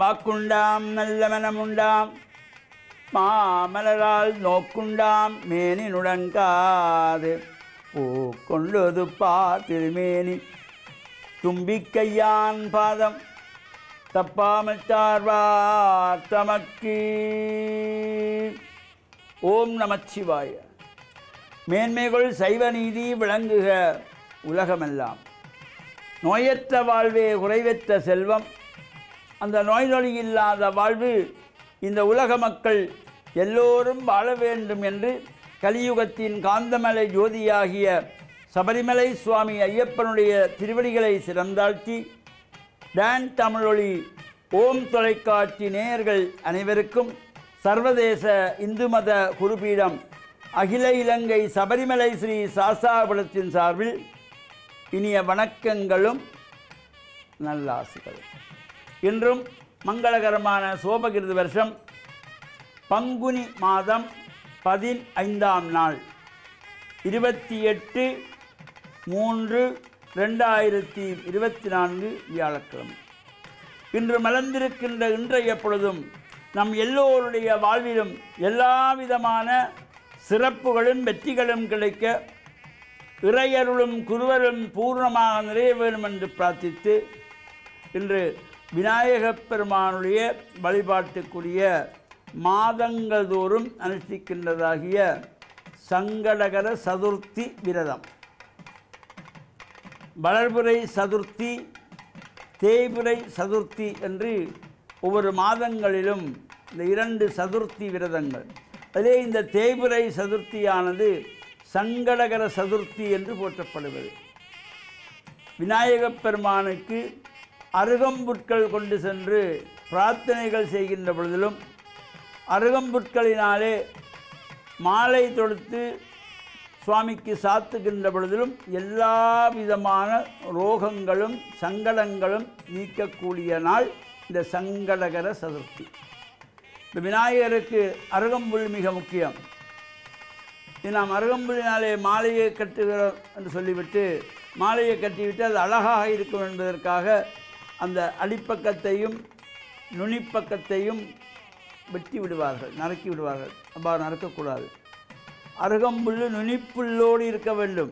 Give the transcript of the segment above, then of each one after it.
வாக்குண்டாம் நல்ல மனமுண்டாம் மாமலரால் நோக்குண்டாம் மேனினுடங்காது பூ கொண்டது பா திருமேனி தும்பிக்கையான் பாதம் தப்பாமல் சார்வார் தமக்கு ஓம் நமச்சிவாய மேன்மைகள் சைவ நீதி விளங்குக உலகமெல்லாம் நோயற்ற வாழ்வே குறைவற்ற செல்வம் அந்த நோய் நொடி இல்லாத வாழ்வு இந்த உலக மக்கள் எல்லோரும் வாழ வேண்டும் என்று கலியுகத்தின் காந்தமலை ஜோதியாகிய சபரிமலை சுவாமி ஐயப்பனுடைய திருவடிகளை சிறந்தாழ்த்தி டான் தமிழொலி ஓம் தொலைக்காட்சி நேயர்கள் அனைவருக்கும் சர்வதேச இந்து மத குருபீடம் அகில இலங்கை சபரிமலை ஸ்ரீ சாஸ்தாபுரத்தின் சார்பில் இனிய வணக்கங்களும் நல்லாசிகளும் இன்றும் மங்களகரமான சோபகிருது வருஷம் பங்குனி மாதம் பதினைந்தாம் நாள் இருபத்தி எட்டு மூன்று ரெண்டாயிரத்தி இருபத்தி நான்கு வியாழக்கிழமை இன்று மலர்ந்திருக்கின்ற இன்றைய பொழுதும் நம் எல்லோருடைய வாழ்விலும் எல்லா விதமான சிறப்புகளும் வெற்றிகளும் கிடைக்க இறையருளும் குருவரும் பூர்ணமாக நிறைய வேண்டும் என்று பிரார்த்தித்து இன்று விநாயகப் பெருமானுடைய வழிபாட்டுக்குரிய மாதங்கள் தோறும் அனுஷ்டிக்கின்றதாகிய சங்கடகர சதுர்த்தி விரதம் வளர்புரை சதுர்த்தி தேய்புரை சதுர்த்தி என்று ஒவ்வொரு மாதங்களிலும் இந்த இரண்டு சதுர்த்தி விரதங்கள் அதிலே இந்த தேய்புரை சதுர்த்தியானது சங்கடகர சதுர்த்தி என்று போற்றப்படுவது விநாயகப் பெருமானுக்கு அருகம்புட்கள் கொண்டு சென்று பிரார்த்தனைகள் செய்கின்ற பொழுதிலும் அருகம்புட்களினாலே மாலை தொடுத்து சுவாமிக்கு சாத்துகின்ற பொழுதிலும் எல்லா விதமான ரோகங்களும் சங்கடங்களும் நீக்கக்கூடிய நாள் இந்த சங்கடகர சதுர்த்தி இந்த விநாயகருக்கு அருகம்புல் மிக முக்கியம் இது நாம் அருகம்புல்லினாலே மாலையை கட்டுகிறோம் என்று சொல்லிவிட்டு மாலையை கட்டிவிட்டு அது அழகாக இருக்கும் என்பதற்காக அந்த அடிப்பக்கத்தையும் நுனிப்பக்கத்தையும் வெட்டி விடுவார்கள் நறுக்கி விடுவார்கள் அவ்வாறு நறுக்கக்கூடாது அருகம்புல் நுனிப்புல்லோடு இருக்க வேண்டும்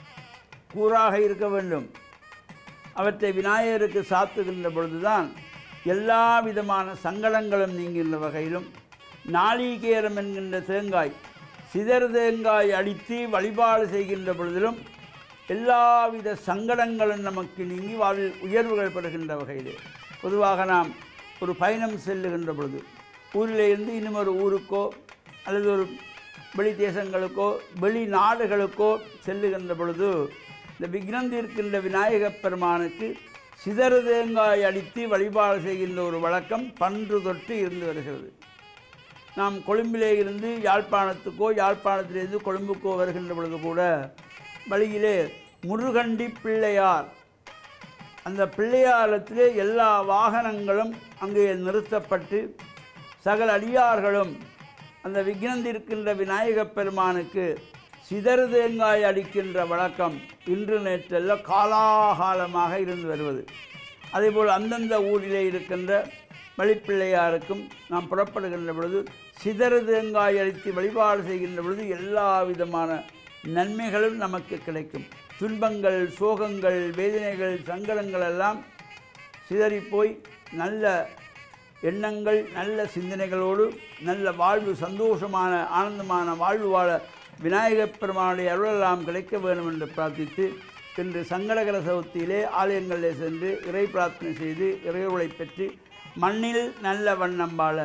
கூறாக இருக்க வேண்டும் அவற்றை விநாயகருக்கு சாத்துகின்ற பொழுதுதான் எல்லா விதமான சங்கடங்களும் நீங்கின்ற வகையிலும் நாளிகேரம் என்கின்ற தேங்காய் சிதறு தேங்காய் அடித்து வழிபாடு செய்கின்ற பொழுதிலும் எல்லாவித சங்கடங்களும் நமக்கு நீங்கி வாழ்வில் உயர்வுகள் பெறுகின்ற வகையிலே பொதுவாக நாம் ஒரு பயணம் செல்லுகின்ற பொழுது ஊரில் இருந்து இன்னும் ஒரு ஊருக்கோ அல்லது ஒரு வெளி தேசங்களுக்கோ வெளி நாடுகளுக்கோ செல்லுகின்ற பொழுது இந்த விக்னம் தீர்க்கின்ற விநாயகப் பெருமானுக்கு சிதறு தேங்காய் அடித்து வழிபாடு செய்கின்ற ஒரு வழக்கம் பன்று தொட்டு இருந்து வருகிறது நாம் கொழும்பிலே இருந்து யாழ்ப்பாணத்துக்கோ யாழ்ப்பாணத்திலிருந்து கொழும்புக்கோ வருகின்ற பொழுது கூட வழியிலே முருகண்டி பிள்ளையார் அந்த பிள்ளையாரத்திலே எல்லா வாகனங்களும் அங்கே நிறுத்தப்பட்டு சகல அடியார்களும் அந்த விக்னந்திருக்கின்ற விநாயகப் பெருமானுக்கு சிதறு தேங்காய் அடிக்கின்ற வழக்கம் இன்று நேற்றல்ல காலாகாலமாக இருந்து வருவது அதேபோல் அந்தந்த ஊரிலே இருக்கின்ற வழிப்பிள்ளையாருக்கும் நாம் புறப்படுகின்ற பொழுது சிதறு தேங்காய் அடித்து வழிபாடு செய்கின்ற பொழுது எல்லா விதமான நன்மைகளும் நமக்கு கிடைக்கும் துன்பங்கள் சோகங்கள் வேதனைகள் சங்கடங்கள் எல்லாம் சிதறி போய் நல்ல எண்ணங்கள் நல்ல சிந்தனைகளோடு நல்ல வாழ்வு சந்தோஷமான ஆனந்தமான வாழ்வு வாழ விநாயகப் பெருமானுடைய அருளெல்லாம் கிடைக்க வேண்டும் என்று பிரார்த்தித்து இன்று சங்கடகர சதுர்த்தியிலே ஆலயங்களிலே சென்று இறை பிரார்த்தனை செய்து இறைவர்களை பெற்று மண்ணில் நல்ல வண்ணம் வாழ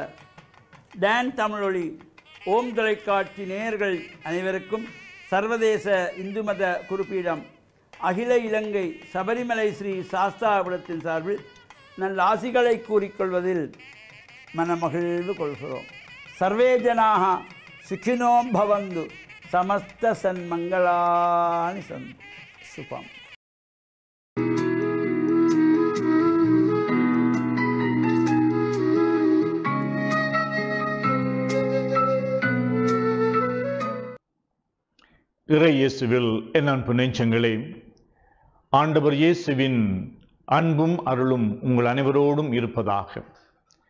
டான் தமிழொலி ஓம் தொலைக்காட்சி நேயர்கள் அனைவருக்கும் சர்வதேச இந்து மத குறிப்பீடம் அகில இலங்கை சபரிமலை ஸ்ரீ சாஸ்தாபுரத்தின் சார்பில் நல்ல ஆசிகளை கூறிக்கொள்வதில் மனமகிழ்வு கொள்கிறோம் சர்வே ஜனாக சுகினோம் பவந்து சமஸ்த சன்மங்களானி சந்து சுபம் இறை இயேசுவில் என் அன்பு நெஞ்சங்களே ஆண்டவர் இயேசுவின் அன்பும் அருளும் உங்கள் அனைவரோடும் இருப்பதாக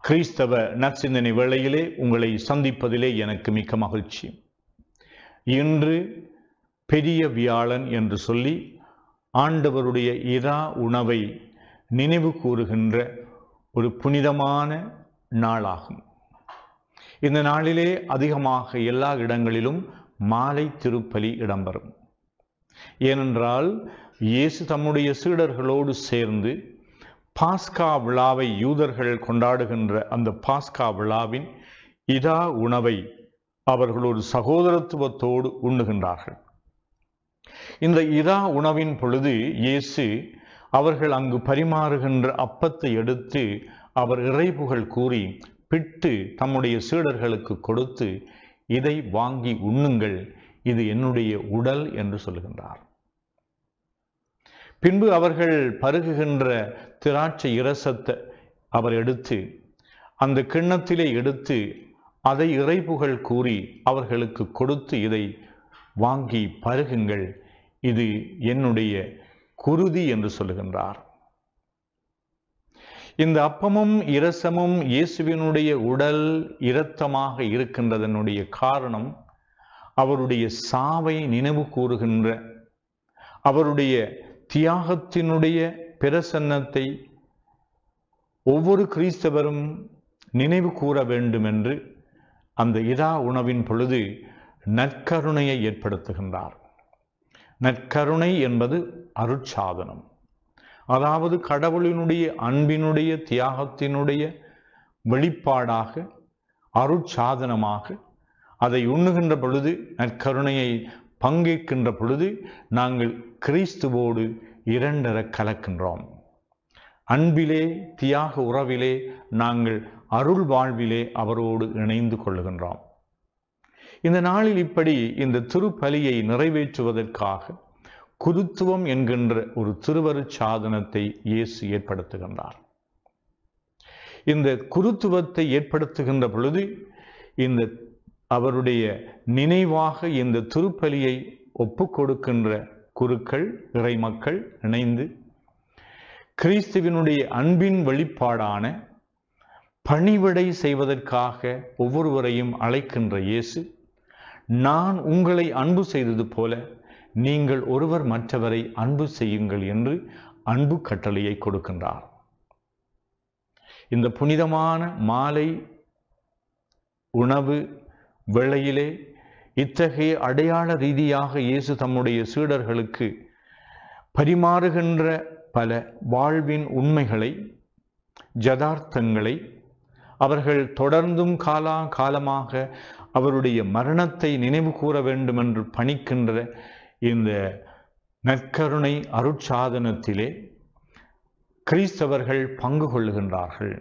கிறிஸ்தவ நற்சிந்தனை வேளையிலே உங்களை சந்திப்பதிலே எனக்கு மிக்க மகிழ்ச்சி இன்று பெரிய வியாழன் என்று சொல்லி ஆண்டவருடைய இரா உணவை நினைவு கூறுகின்ற ஒரு புனிதமான நாளாகும் இந்த நாளிலே அதிகமாக எல்லா இடங்களிலும் மாலை திருப்பலி இடம்பெறும் ஏனென்றால் இயேசு தம்முடைய சீடர்களோடு சேர்ந்து பாஸ்கா விழாவை யூதர்கள் கொண்டாடுகின்ற அந்த பாஸ்கா விழாவின் இதா உணவை அவர்கள் ஒரு சகோதரத்துவத்தோடு உண்ணுகின்றார்கள் இந்த இதா உணவின் பொழுது இயேசு அவர்கள் அங்கு பரிமாறுகின்ற அப்பத்தை எடுத்து அவர் இறைப்புகள் கூறி பிட்டு தம்முடைய சீடர்களுக்கு கொடுத்து இதை வாங்கி உண்ணுங்கள் இது என்னுடைய உடல் என்று சொல்லுகின்றார் பின்பு அவர்கள் பருகுகின்ற திராட்சை இரசத்தை அவர் எடுத்து அந்த கிண்ணத்திலே எடுத்து அதை இறைப்புகள் கூறி அவர்களுக்கு கொடுத்து இதை வாங்கி பருகுங்கள் இது என்னுடைய குருதி என்று சொல்லுகின்றார் இந்த அப்பமும் இரசமும் இயேசுவினுடைய உடல் இரத்தமாக இருக்கின்றதனுடைய காரணம் அவருடைய சாவை நினைவு கூறுகின்ற அவருடைய தியாகத்தினுடைய பிரசன்னத்தை ஒவ்வொரு கிறிஸ்தவரும் நினைவு கூற வேண்டும் என்று அந்த இரா உணவின் பொழுது நற்கருணையை ஏற்படுத்துகின்றார் நற்கருணை என்பது அருட்சாதனம் அதாவது கடவுளினுடைய அன்பினுடைய தியாகத்தினுடைய வெளிப்பாடாக அருட்சாதனமாக அதை உண்ணுகின்ற பொழுது நற்கருணையை பங்கேற்கின்ற பொழுது நாங்கள் கிறிஸ்துவோடு இரண்டர கலக்கின்றோம் அன்பிலே தியாக உறவிலே நாங்கள் அருள் வாழ்விலே அவரோடு இணைந்து கொள்ளுகின்றோம் இந்த நாளில் இப்படி இந்த திருப்பலியை நிறைவேற்றுவதற்காக குருத்துவம் என்கின்ற ஒரு திருவருட் சாதனத்தை இயேசு ஏற்படுத்துகின்றார் இந்த குருத்துவத்தை ஏற்படுத்துகின்ற பொழுது இந்த அவருடைய நினைவாக இந்த திருப்பலியை ஒப்பு கொடுக்கின்ற குருக்கள் இறைமக்கள் இணைந்து கிறிஸ்துவினுடைய அன்பின் வெளிப்பாடான பணிவிடை செய்வதற்காக ஒவ்வொருவரையும் அழைக்கின்ற இயேசு நான் உங்களை அன்பு செய்தது போல நீங்கள் ஒருவர் மற்றவரை அன்பு செய்யுங்கள் என்று அன்பு கட்டளையை கொடுக்கின்றார் இந்த புனிதமான மாலை உணவு வேளையிலே இத்தகைய அடையாள ரீதியாக இயேசு தம்முடைய சீடர்களுக்கு பரிமாறுகின்ற பல வாழ்வின் உண்மைகளை ஜதார்த்தங்களை அவர்கள் தொடர்ந்தும் காலா காலமாக அவருடைய மரணத்தை நினைவு கூற வேண்டும் என்று பணிக்கின்ற இந்த நற்கருணை அருட்சாதனத்திலே கிறிஸ்தவர்கள் பங்கு கொள்ளுகின்றார்கள்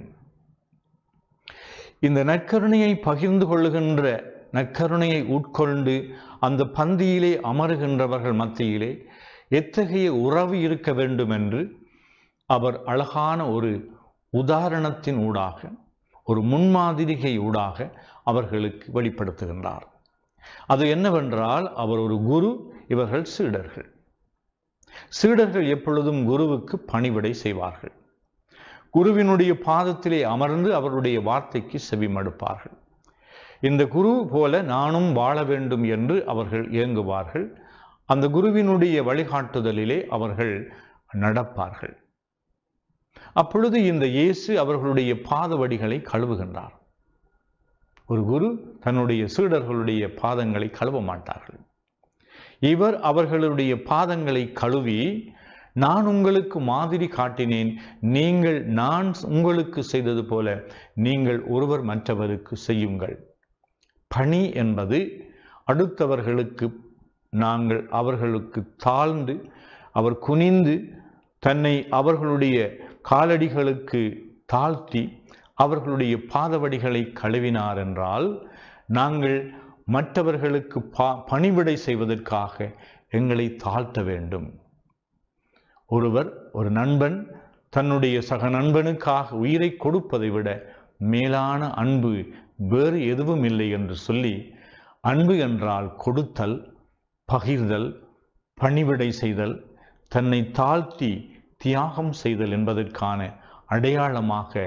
இந்த நற்கருணையை பகிர்ந்து கொள்ளுகின்ற நற்கருணையை உட்கொண்டு அந்த பந்தியிலே அமருகின்றவர்கள் மத்தியிலே எத்தகைய உறவு இருக்க வேண்டும் என்று அவர் அழகான ஒரு உதாரணத்தின் ஊடாக ஒரு முன்மாதிரிகை ஊடாக அவர்களுக்கு வெளிப்படுத்துகின்றார் அது என்னவென்றால் அவர் ஒரு குரு இவர்கள் சீடர்கள் சீடர்கள் எப்பொழுதும் குருவுக்கு பணிவிடை செய்வார்கள் குருவினுடைய பாதத்திலே அமர்ந்து அவருடைய வார்த்தைக்கு செவிமடுப்பார்கள் இந்த குரு போல நானும் வாழ வேண்டும் என்று அவர்கள் இயங்குவார்கள் அந்த குருவினுடைய வழிகாட்டுதலிலே அவர்கள் நடப்பார்கள் அப்பொழுது இந்த இயேசு அவர்களுடைய பாதவடிகளை கழுவுகின்றார் ஒரு குரு தன்னுடைய சீடர்களுடைய பாதங்களை கழுவ மாட்டார்கள் இவர் அவர்களுடைய பாதங்களை கழுவி நான் உங்களுக்கு மாதிரி காட்டினேன் நீங்கள் நான் உங்களுக்கு செய்தது போல நீங்கள் ஒருவர் மற்றவருக்கு செய்யுங்கள் பணி என்பது அடுத்தவர்களுக்கு நாங்கள் அவர்களுக்கு தாழ்ந்து அவர் குனிந்து தன்னை அவர்களுடைய காலடிகளுக்கு தாழ்த்தி அவர்களுடைய பாதவடிகளை கழுவினார் என்றால் நாங்கள் மற்றவர்களுக்கு பா பணிவிடை செய்வதற்காக எங்களை தாழ்த்த வேண்டும் ஒருவர் ஒரு நண்பன் தன்னுடைய சக நண்பனுக்காக உயிரை கொடுப்பதை விட மேலான அன்பு வேறு எதுவும் இல்லை என்று சொல்லி அன்பு என்றால் கொடுத்தல் பகிர்தல் பணிவிடை செய்தல் தன்னை தாழ்த்தி தியாகம் செய்தல் என்பதற்கான அடையாளமாக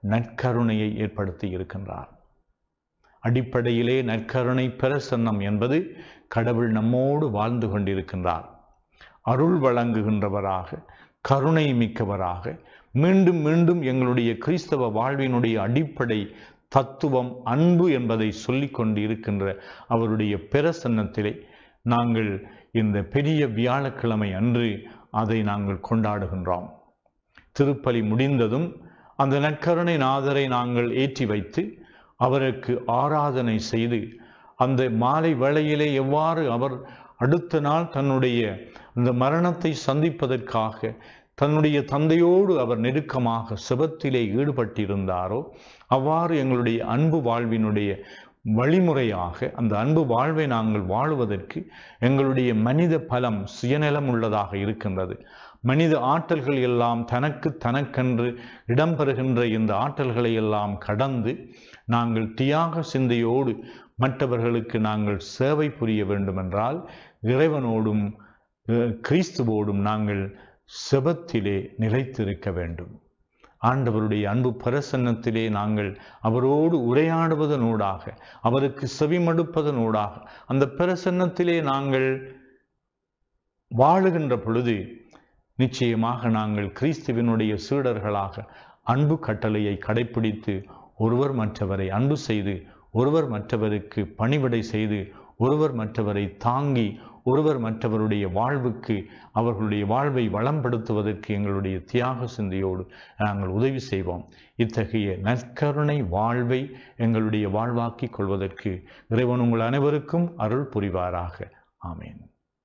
நற்கருணையை ஏற்படுத்தி இருக்கின்றார் அடிப்படையிலே நற்கருணை பிரசன்னம் என்பது கடவுள் நம்மோடு வாழ்ந்து கொண்டிருக்கின்றார் அருள் வழங்குகின்றவராக கருணை மிக்கவராக மீண்டும் மீண்டும் எங்களுடைய கிறிஸ்தவ வாழ்வினுடைய அடிப்படை தத்துவம் அன்பு என்பதை சொல்லிக் கொண்டு இருக்கின்ற அவருடைய பிரசன்னத்திலே நாங்கள் இந்த பெரிய வியாழக்கிழமை அன்று அதை நாங்கள் கொண்டாடுகின்றோம் திருப்பலி முடிந்ததும் அந்த நற்கருணை நாதரை நாங்கள் ஏற்றி வைத்து அவருக்கு ஆராதனை செய்து அந்த மாலை வேளையிலே எவ்வாறு அவர் அடுத்த நாள் தன்னுடைய அந்த மரணத்தை சந்திப்பதற்காக தன்னுடைய தந்தையோடு அவர் நெருக்கமாக சிவத்திலே ஈடுபட்டிருந்தாரோ அவ்வாறு எங்களுடைய அன்பு வாழ்வினுடைய வழிமுறையாக அந்த அன்பு வாழ்வை நாங்கள் வாழுவதற்கு எங்களுடைய மனித பலம் சுயநலம் உள்ளதாக இருக்கின்றது மனித ஆற்றல்கள் எல்லாம் தனக்கு தனக்கென்று இடம்பெறுகின்ற இந்த ஆற்றல்களை எல்லாம் கடந்து நாங்கள் தியாக சிந்தையோடு மற்றவர்களுக்கு நாங்கள் சேவை புரிய வேண்டுமென்றால் இறைவனோடும் அஹ், கிறிஸ்துவோடும் நாங்கள் செபத்திலே நிலைத்திருக்க வேண்டும் ஆண்டவருடைய அன்பு பிரசன்னத்திலே நாங்கள் அவரோடு உரையாடுவதனூடாக அவருக்கு செவிமடுப்பதனூடாக அந்த பிரசன்னத்திலே நாங்கள் வாழுகின்ற பொழுது நிச்சயமாக நாங்கள் கிறிஸ்துவினுடைய சீடர்களாக அன்பு கட்டளையை கடைப்பிடித்து ஒருவர் மற்றவரை அன்பு செய்து ஒருவர் மற்றவருக்கு பணிவிடை செய்து ஒருவர் மற்றவரை தாங்கி ஒருவர் மற்றவருடைய வாழ்வுக்கு அவர்களுடைய வாழ்வை வளம்படுத்துவதற்கு எங்களுடைய தியாக சிந்தையோடு நாங்கள் உதவி செய்வோம் இத்தகைய நற்கருணை வாழ்வை எங்களுடைய வாழ்வாக்கிக் கொள்வதற்கு இறைவன் உங்கள் அனைவருக்கும் அருள் புரிவாராக ஆமேன்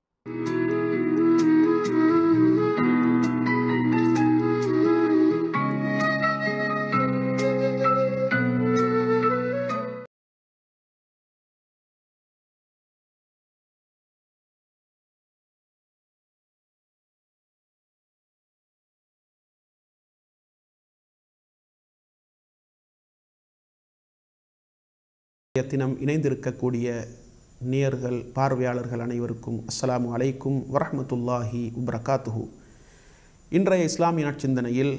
தினம் இணைந்திருக்கக்கூடிய நேயர்கள் பார்வையாளர்கள் அனைவருக்கும் அஸ்ஸலாமு அலைக்கும் வரஹ்மத்துல்லாஹி வபரகாத்துஹு இன்றைய இஸ்லாமிய நற்சிந்தனையில்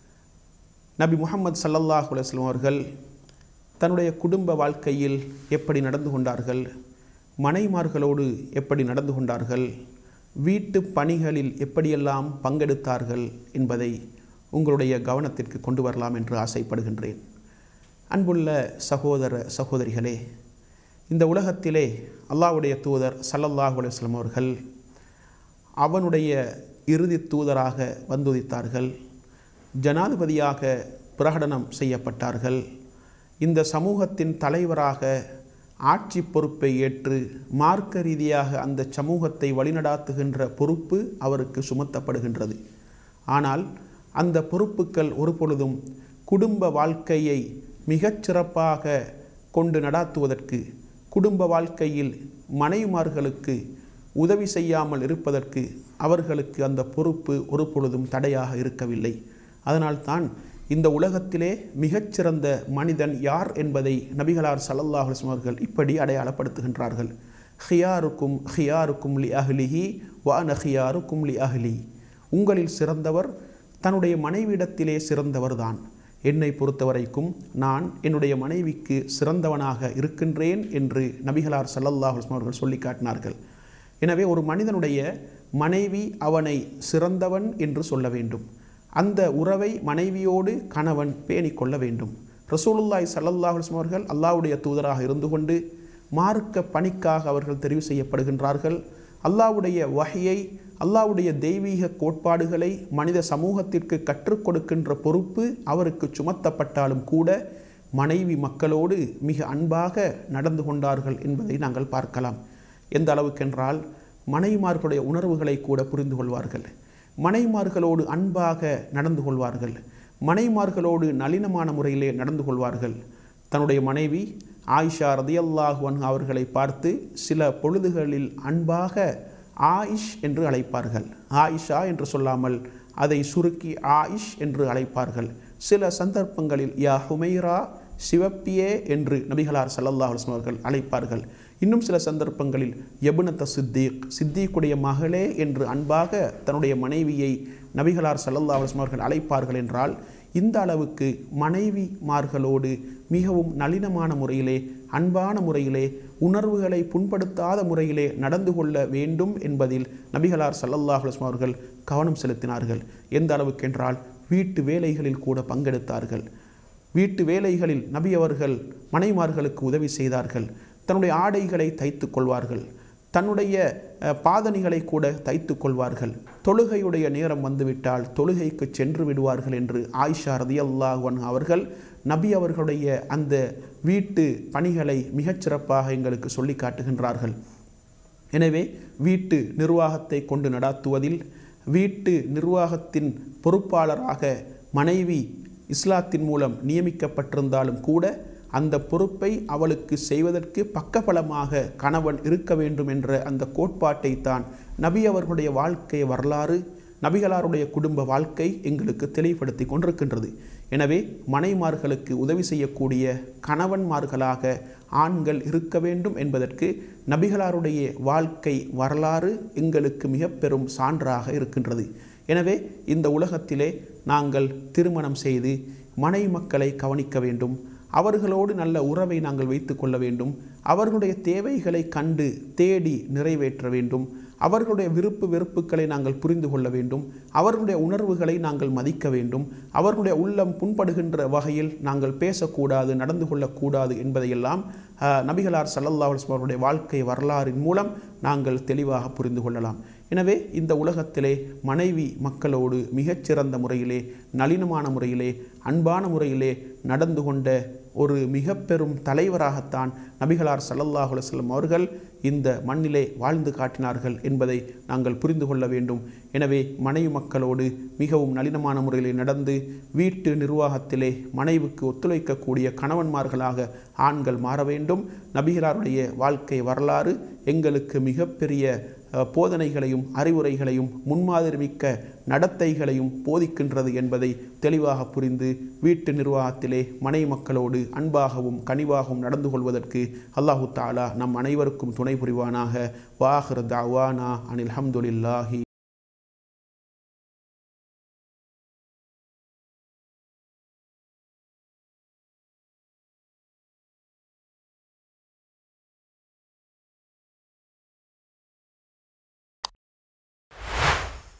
நபி முஹம்மது ஸல்லல்லாஹு அலைஹி வஸல்லம் அவர்கள் தன்னுடைய குடும்ப வாழ்க்கையில் எப்படி நடந்து கொண்டார்கள் மனைமார்களோடு எப்படி நடந்து கொண்டார்கள் வீட்டு பணிகளில் எப்படியெல்லாம் பங்கெடுத்தார்கள் என்பதை உங்களுடைய கவனத்திற்கு கொண்டு வரலாம் என்று ஆசைப்படுகின்றேன் அன்புள்ள சகோதர சகோதரிகளே இந்த உலகத்திலே அல்லாஹ்வுடைய தூதர் ஸல்லல்லாஹு அலைஹி வஸல்லம் அவர்கள் அவனுடைய இறுதி தூதராக வந்துதித்தார்கள் ஜனாதிபதியாக பிரகடனம் செய்யப்பட்டார்கள் இந்த சமூகத்தின் தலைவராக ஆட்சி பொறுப்பை ஏற்று மார்க்க ரீதியாக அந்த சமூகத்தை வழிநடாத்துகின்ற பொறுப்பு அவருக்கு சுமத்தப்படுகின்றது ஆனால் அந்த பொறுப்புகள் ஒரு பொழுதும் குடும்ப வாழ்க்கையை மிகச்சிறப்பாக கொண்டு நடாத்துவதற்கு குடும்ப வாழ்க்கையில் மனைவிமார்களுக்கு உதவி செய்யாமல் இருப்பதற்கு அவர்களுக்கு அந்த பொறுப்பு ஒரு பொழுதும் தடையாக இருக்கவில்லை அதனால்தான் இந்த உலகத்திலே மிகச்சிறந்த மனிதன் யார் என்பதை நபிகளார் ஸல்லல்லாஹு அலைஹி வஸல்லம் அவர்கள் இப்படி அடையாளப்படுத்துகின்றார்கள் ஹியாருக்கும் ஹியாருக்கும் லி அஹ்லிஹி வ அன ஹியாருக்கும் லி அஹ்லி உங்களில் சிறந்தவர் தன்னுடைய மனைவியிடத்திலே சிறந்தவர்தான் என்னை பொறுத்தவரைக்கும் நான் என்னுடைய மனைவிக்கு சிறந்தவனாக இருக்கின்றேன் என்று நபிகளார் ஸல்லல்லாஹு அலைஹி வஸல்லம் அவர்கள் சொல்லி காட்டினார்கள் எனவே ஒரு மனிதனுடைய மனைவி அவனை சிறந்தவன் என்று சொல்ல வேண்டும் அந்த உறவை மனைவியோடு கணவன் பேணிக் கொள்ள வேண்டும் ரசூலுல்லாய் ஸல்லல்லாஹு அலைஹி வஸல்லம் அவர்கள் அல்லாஹ்வுடைய தூதராக இருந்து கொண்டு மார்க்க பணிக்காக அவர்கள் தெரிவு செய்யப்படுகின்றார்கள் அல்லாஹ்வுடைய வகையை அல்லாஹ்வுடைய தெய்வீக கோட்பாடுகளை மனித சமூகத்திற்கு கற்றுக் கொடுக்கின்ற பொறுப்பு அவருக்கு சுமத்தப்பட்டாலும் கூட மனைவி மக்களோடு மிக அன்பாக நடந்து கொண்டார்கள் என்பதை நாங்கள் பார்க்கலாம் எந்த அளவுக்கென்றால் மனைவிமார்களுடைய உணர்வுகளை கூட புரிந்து கொள்வார்கள் மனைமார்களோடு அன்பாக நடந்து கொள்வார்கள் மனைமார்களோடு நளினமான முறையிலே நடந்து கொள்வார்கள் தன்னுடைய மனைவி ஆயிஷா ரதியல்லாஹு அன்ஹா அவர்களை பார்த்து சில பொழுதுகளில் அன்பாக ஆயிஷ் என்று அழைப்பார்கள் ஆயிஷா என்று சொல்லாமல் அதை சுருக்கி ஆயிஷ் என்று அழைப்பார்கள் சில சந்தர்ப்பங்களில் யா ஹுமைரா சிவப்பியே என்று நபிகளார் ஸல்லல்லாஹு அலைஹி வஸல்லம் அவர்கள் அழைப்பார்கள் இன்னும் சில சந்தர்ப்பங்களில் யபுனத்த சித்தீக் சித்தீக்குடைய மகளே என்று அன்பாக தன்னுடைய மனைவியை நபிகளார் ஸல்லல்லாஹு அலைஹி வஸல்லம் அவர்கள் அழைப்பார்கள் என்றால் இந்த அளவுக்கு மனைவிமார்களோடு மிகவும் நளினமான முறையிலே அன்பான முறையிலே உணர்வுகளை புண்படுத்தாத முறையிலே நடந்து கொள்ள வேண்டும் என்பதில் நபிகளார் சல்லல்லாஹ் அலுவலம் அவர்கள் கவனம் செலுத்தினார்கள் எந்த அளவுக்கென்றால் வீட்டு வேலைகளில் கூட பங்கெடுத்தார்கள் வீட்டு வேலைகளில் நபி அவர்கள் மனைமார்களுக்கு உதவி செய்தார்கள் தன்னுடைய ஆடைகளை தைத்து கொள்வார்கள் தன்னுடைய அஹ், பாதணிகளை கூட தைத்து கொள்வார்கள் தொழுகையுடைய நேரம் வந்துவிட்டால் தொழுகைக்கு சென்று விடுவார்கள் என்று ஆயிஷா ரதியல்லாஹ் அவர்கள் நபி அவர்களுடைய அந்த வீட்டு பணிகளை மிகச்சிறப்பாக எங்களுக்கு சொல்லி காட்டுகின்றார்கள் எனவே வீட்டு நிர்வாகத்தை கொண்டு நடாத்துவதில் வீட்டு நிர்வாகத்தின் பொறுப்பாளராக மனைவி இஸ்லாத்தின் மூலம் நியமிக்கப்பட்டிருந்தாலும் கூட அந்த பொறுப்பை அவளுக்கு செய்வதற்கு பக்கபலமாக கணவன் இருக்க வேண்டும் என்ற அந்த கோட்பாட்டை தான் நபி அவர்களுடைய வாழ்க்கை வரலாறு நபிகளாருடைய குடும்ப வாழ்க்கை எங்களுக்கு தெளிவுபடுத்தி கொண்டிருக்கின்றது எனவே மனைமார்களுக்கு உதவி செய்யக்கூடிய கணவன்மார்களாக ஆண்கள் இருக்க வேண்டும் என்பதற்கு நபிகளாருடைய வாழ்க்கை வரலாறு எங்களுக்கு மிக பெரும் சான்றாக இருக்கின்றது எனவே இந்த உலகத்திலே நாங்கள் திருமணம் செய்து மனை மக்களை கவனிக்க வேண்டும் அவர்களோடு நல்ல உறவை நாங்கள் வைத்து கொள்ள வேண்டும் அவர்களுடைய தேவைகளை கண்டு தேடி நிறைவேற்ற வேண்டும் அவர்களுடைய விருப்பு வெறுப்புகளை நாங்கள் புரிந்து கொள்ள வேண்டும் அவர்களுடைய உணர்வுகளை நாங்கள் மதிக்க வேண்டும் அவர்களுடைய உள்ளம் புண்படுகின்ற வகையில் நாங்கள் பேசக்கூடாது நடந்து கொள்ளக்கூடாது என்பதையெல்லாம் ஆஹ், நபிகளார் சல்லல்லாஹு அலைஹி வஸல்லம் அவருடைய வாழ்க்கை வரலாறின் மூலம் நாங்கள் தெளிவாக புரிந்து கொள்ளலாம் எனவே இந்த உலகத்திலே மனைவி மக்களோடு மிகச்சிறந்த முறையிலே நளினமான முறையிலே அன்பான முறையிலே நடந்து கொண்ட ஒரு மிக பெரும் தலைவராகத்தான் நபிகளார் ஸல்லல்லாஹு அலைஹி வஸல்லம் அவர்கள் இந்த மண்ணிலே வாழ்ந்து காட்டினார்கள் என்பதை நாங்கள் புரிந்து கொள்ள வேண்டும் எனவே மனைவி மக்களோடு மிகவும் நளினமான முறையிலே நடந்து வீட்டு நிர்வாகத்திலே மனைவிக்கு ஒத்துழைக்கக்கூடிய கணவன்மார்களாக ஆண்கள் மாற வேண்டும் நபிகளாருடைய வாழ்க்கை வரலாறு எங்களுக்கு மிகப்பெரிய அஹ், போதனைகளையும் அறிவுரைகளையும் முன்மாதிரிமிக்க நடத்தைகளையும் போதிக்கின்றது என்பதை தெளிவாக புரிந்து வீட்டு நிர்வாகத்திலே மனை மக்களோடு அன்பாகவும் கனிவாகவும் நடந்து கொள்வதற்கு அல்லாஹு தாலா நம் அனைவருக்கும் துணை புரிவானாக வாஹிர் தாவானா அனில் ஹம்துலில்லாஹி